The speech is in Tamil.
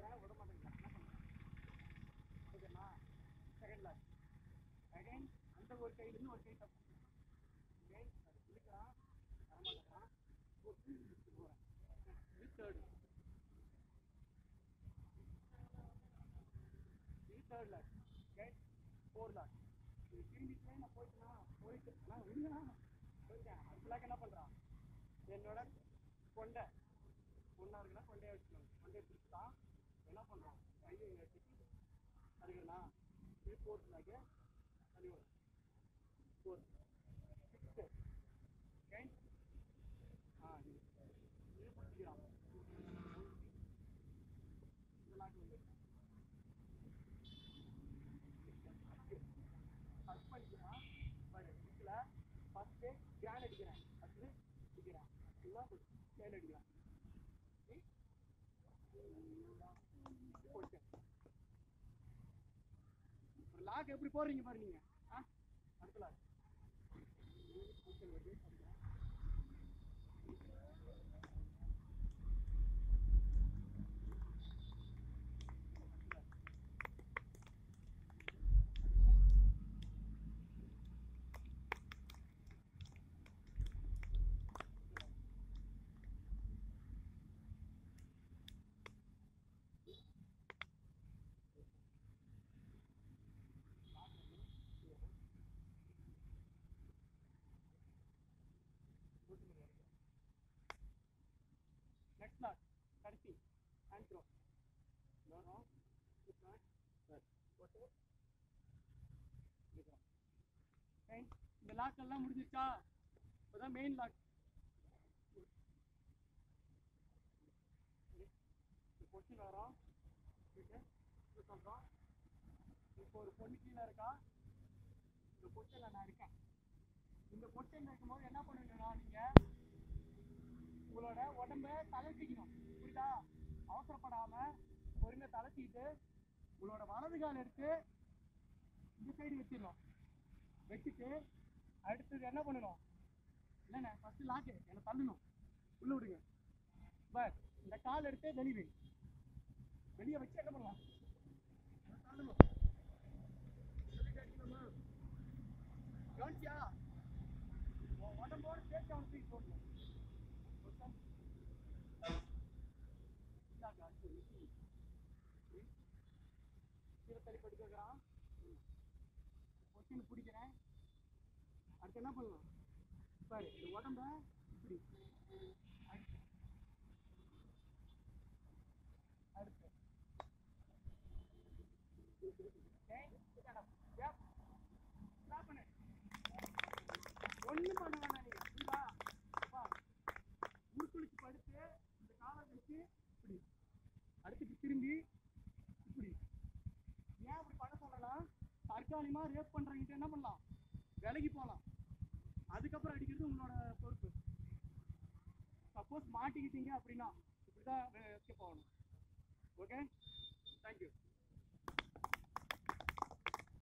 பிடிக்கிறேன் விட மாட்டேங்கிறேன் என்ன பண்ணுறேன் ஓகேண்ணா செகண்ட் லாக் அகைன் அந்த ஒரு கையிலேருந்து ஒரு கை தப்பு அகைன் இழுக்கிறான் வரமாட்டேங்கிறான் போகிறேன் இது தேர்டு இது third lock okay four lock இது திரும்பிட்டு நான் போயிட்டுனா போயிட்டு நான் விடுங்கண்ணா போயிட்டேன் அடுத்த லாக் என்ன பண்ணுறான் என்னோட கொண்டை பொண்ணா இருக்குன்னா கொண்டையை வச்சுக்கணும் கொண்டையை பிடிச்சிட்டான் என்ன பண்ணுறான் கையை வச்சுட்டு அதுக்குண்ணா இது ஃபோர்த் லாக்கு அது ஃபோர்த் சிக்ஸ்த்து ஓகே ஆ இது இது பிடிச்சிக்கிறான் இந்த லாக் வந்து கட் பண்ணிக்கிறான் பட் இதில் ஃபஸ்ட்டு கிராண்ட் அடிக்கிறேன் அடுத்து அடிக்கிறேன் எல்லாம் ஸ்கேல் அடிக்கிறேன் போட்டேன் ஒரு லாக் எப்படி போடுறீங்க பாரு நீங்க ஆ அடுத்த லாக் வருது அடிக்கிறேன் நெக்ஸ்ட் லாக் கடைசி ஹேண்ட் த்ரோ வரும் போட்டு எடுக்கிறோம் Fine. இந்த லாக் எல்லாம் முடிஞ்சிருச்சா இப்போதான் மெயின் லாக் கொஸ்டின் வரும் இது இது சொல்கிறோம் இப்போ ஒரு பொண்ணு கீழே இருக்கா இந்த பொட்டில் நான் இருக்கேன் இந்த பொட்டில் இருக்கும்போது என்ன பண்ணுவீங்கன்னா நீங்கள் உங்களோட உடம்ப தளர்த்திக்கணும் புரியுதா அவசரப்படாம பொறுமையா தளர்த்திட்டு உங்களோட வலது கால் எடுத்து இந்த சைடு வச்சிடணும் வச்சுட்டு அடுத்தது என்ன பண்ணணும் இல்லைண்ணே ஃபர்ஸ்ட் லாக்கு என்னை தள்ளணும் உள்ள விடுங்க பஸ் இந்த கால் எடுத்து வெளியே வை வெளியே வச்சு என்ன பண்ணலாம் என்னை தள்ளணும் சொல்லிட்டு அடிக்கணுமா? கவனிச்சியா உன் உடம்போட சேர்த்து அவன் தூக்கி போடணும் கீழே படுக்கிறான் கொஸ்டின் பிடிக்கிறேன் அடுத்து என்ன பண்ணலாம் பாரு இந்த உடம்ப இப்படி அடுத்து அடுத்து Okay, sit down. Yep. Stop பண்ணு. ஒண்ணும் பண்ண வேணாம் நீங்க புரியுதா அப்பா, உருக்குளிச்சு படுத்து இந்த காலை வச்சு இப்படி அடுத்துட்டு திரும்பி இப்படி ஏன் இப்படி பண்ண சொல்லலாம் தற்காலிகமா ரேப் பண்றவங்கிட்ட என்ன பண்ணலாம் விலகி போகலாம் அதுக்கப்புறம் அடிக்கிறது உங்களோட பொறுப்பு சப்போஸ் மாட்டிக்கிட்டீங்க அப்படின்னா இப்படிதான் எஸ்கேப் ஆகணும் ஓகே தேங்க்யூ